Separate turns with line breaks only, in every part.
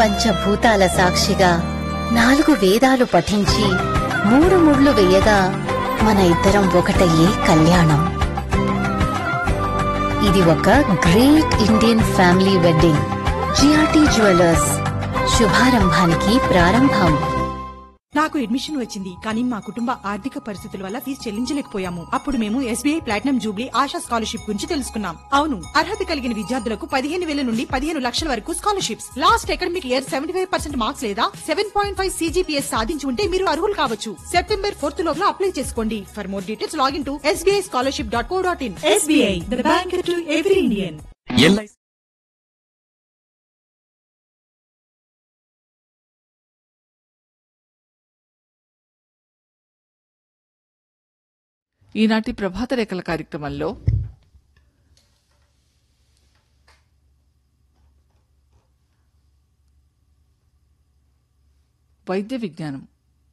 పంచభూతాల సాక్షిగా నాలుగు వేదాలు పఠించి మూడు ముళ్ళు వేయగా మన ఇద్దరం ఒకటయ్యే కళ్యాణం ఇది ఒక great Indian family wedding GRT jewellers శుభారంభానికి ప్రారంభం
నాకు అడ్మిషన్ వచ్చింది కానీ మా కుటుంబ ఆర్థిక పరిస్థితుల వల్ల ఫీజు చెల్లించలేకపోయాము అప్పుడు మేము SBI platinum jubilee Asha scholarship గురించి తెలుసుకున్నాం అవును అర్హత కలిగిన విద్యార్థులకు పదిహేను వేల నుండి పదిహేను లక్షల వరకు scholarships last academic year seventy five percent marks లేదా సెవెన్ పాయింట్ ఫైవ్ సీజీపీఎస్ సాధించి ఉంటే మీరు అర్హులు కావచ్చు సెప్టెంబర్ ఫోర్త్ లోపల అప్లై చేసుకోండి for more details login to SBI scholarship dot co dot in SBI the bank to every Indian
LIC
ఈనాటి ప్రభాత రేఖల కార్యక్రమంలో వైద్య విజ్ఞానం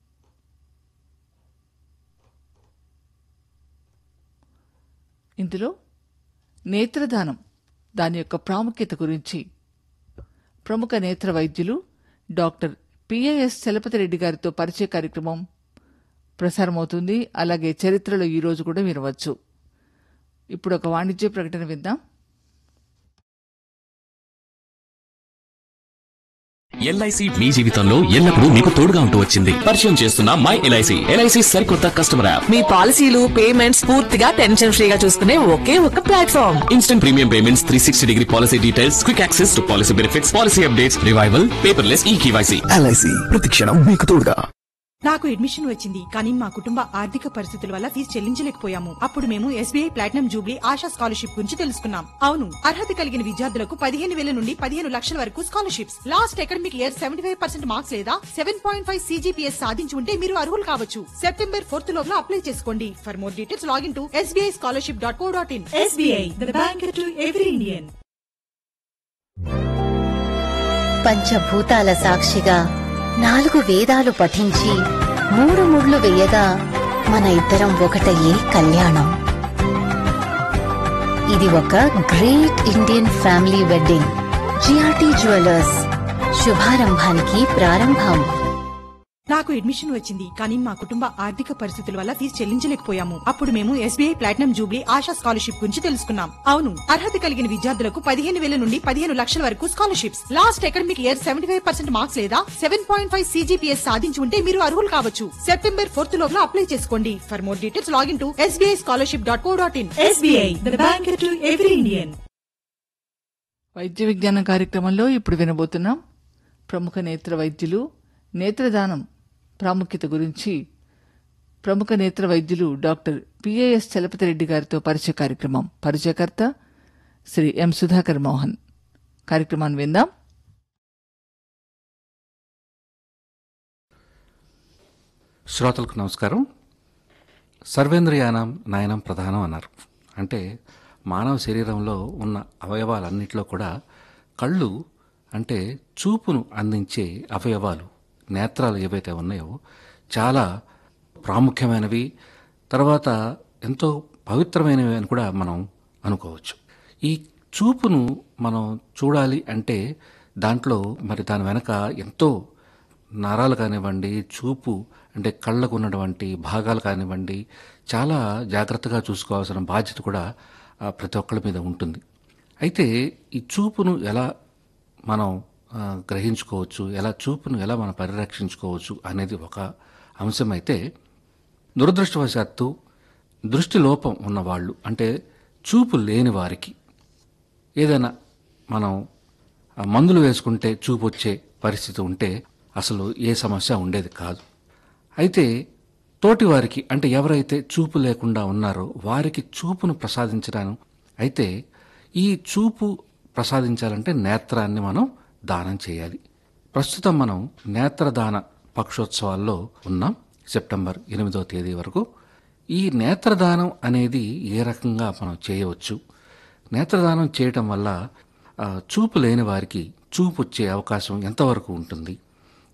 ఇందులో నేత్రదానం దాని యొక్క ప్రాముఖ్యత గురించి ప్రముఖ నేత్ర వైద్యులు డాక్టర్ పిఏఎస్ చలపతి రెడ్డి గారితో పరిచయ కార్యక్రమం ప్రసారమవుతుంది అలాగే చరిత్రలో ఈ రోజు కూడా వినవచ్చు ఇప్పుడు ఒక వాణిజ్య ప్రకటన విందాం
ఎల్ఐసి మీ జీవితంలో ఎల్లప్పుడూ మీకు తోడుగా ఉంటూ వచ్చింది పరిచయం చేస్తున్న మై ఎల్ఐసి ఎల్ఐసి సరికొత్త కస్టమర్ యాప్
మీ పాలసీలు పేమెంట్స్ పూర్తిగా టెన్షన్ ఫ్రీగా చూసుకునే ఒకే ఒక platform
instant premium payments three sixty degree policy details quick access to policy benefits policy updates revival paperless e KYC
LIC ప్రతిక్షణం మీకు తోడుగా
నాకు అడ్మిషన్ వచ్చింది కానీ మా కుటుంబ ఆర్థిక పరిస్థితుల వల్ల ఫీజు చెల్లించలేకపోయాము అప్పుడు మేము SBI platinum jubilee Asha scholarship గురించి తెలుసుకున్నాం అవును అర్హత కలిగిన విద్యార్థులకు పదిహేను వేల నుండి పదిహేను లక్షల వరకు scholarships last academic year seventy five percent marks లేదా సెవెన్ పాయింట్ ఫైవ్ సీజీపీఎస్ సాధించి ఉంటే మీరు అర్హులు కావచ్చు సెప్టెంబర్ ఫోర్త్ లోపల అప్లై చేసుకోండి for more details login to SBI scholarship dot co dot in SBI the bank to every Indian
పంచభూతాల సాక్షిగా నాలుగు వేదాలు పఠించి మూడు ముళ్ళు వేయగా మన ఇద్దరం ఒకటయ్యే కళ్యాణం ఇది ఒక great Indian family wedding GRT jewellers శుభారంభానికి ప్రారంభం
నాకు అడ్మిషన్ వచ్చింది కానీ మా కుటుంబ ఆర్థిక పరిస్థితుల వల్ల ఫీజు చెల్లించలేకపోయాము అప్పుడు మేము SBI platinum jubilee Asha scholarship గురించి తెలుసుకున్నాం అవును అర్హత కలిగిన విద్యార్థులకు పదిహేను వేల నుండి పదిహేను లక్షల వరకు scholarships last academic year seventy five percent marks లేదా సెవెన్ పాయింట్ ఫైవ్ సీజీపీఎస్ సాధించి ఉంటే మీరు అర్హులు కావచ్చు సెప్టెంబర్ ఫోర్త్ లోపల అప్లై చేసుకోండి for more details login to SBI scholarship dot co dot in SBI the bank to every Indian
వైద్య విజ్ఞానం కార్యక్రమంలో ఇప్పుడు వినబోతున్నాం ప్రముఖ నేత్ర వైద్యులు నేత్రదానం ప్రాముఖ్యత గురించి ప్రముఖ నేత్ర వైద్యులు డాక్టర్ పిఏఎస్ చలపతి రెడ్డి గారితో పరిచయ కార్యక్రమం పరిచయకర్త శ్రీ ఎం సుధాకర్ మోహన్ కార్యక్రమాన్ని విందాం
శ్రోతలకు నమస్కారం సర్వేంద్రియానం నయనం ప్రధానం అన్నారు అంటే మానవ శరీరంలో ఉన్న అవయవాలన్నింటిలో కూడా కళ్ళు అంటే చూపును అందించే అవయవాలు నేత్రాలు ఏవైతే ఉన్నాయో చాలా ప్రాముఖ్యమైనవి తర్వాత ఎంతో పవిత్రమైనవి అని కూడా మనం అనుకోవచ్చు ఈ చూపును మనం చూడాలి అంటే దాంట్లో మరి దాని వెనక ఎంతో నరాలు కానివ్వండి చూపు అంటే కళ్ళకు ఉన్నటువంటి భాగాలు కానివ్వండి చాలా జాగ్రత్తగా చూసుకోవాల్సిన బాధ్యత కూడా ఆ, ప్రతి ఒక్కరి మీద ఉంటుంది అయితే ఈ చూపును ఎలా మనం ఆ, గ్రహించుకోవచ్చు ఎలా చూపును ఎలా మనం పరిరక్షించుకోవచ్చు అనేది ఒక అంశం అయితే దురదృష్టవశాత్తు దృష్టి లోపం ఉన్నవాళ్ళు అంటే చూపు లేని వారికి ఏదైనా మనం ఆ మందులు వేసుకుంటే చూపు వచ్చే పరిస్థితి ఉంటే అసలు ఏ సమస్య ఉండేది కాదు అయితే తోటి వారికి అంటే ఎవరైతే చూపు లేకుండా ఉన్నారో వారికి చూపును ప్రసాదించడం అయితే ఈ చూపు ప్రసాదించాలంటే నేత్రాన్ని మనం దానం చేయాలి ప్రస్తుతం మనం నేత్రదాన పక్షోత్సవాల్లో ఉన్నాం సెప్టెంబర్ ఎనిమిదవ తేదీ వరకు ఈ నేత్రదానం అనేది ఏ రకంగా మనం చేయవచ్చు నేత్రదానం చేయటం వల్ల ఆ, చూపు లేని వారికి చూపు వచ్చే అవకాశం ఎంతవరకు ఉంటుంది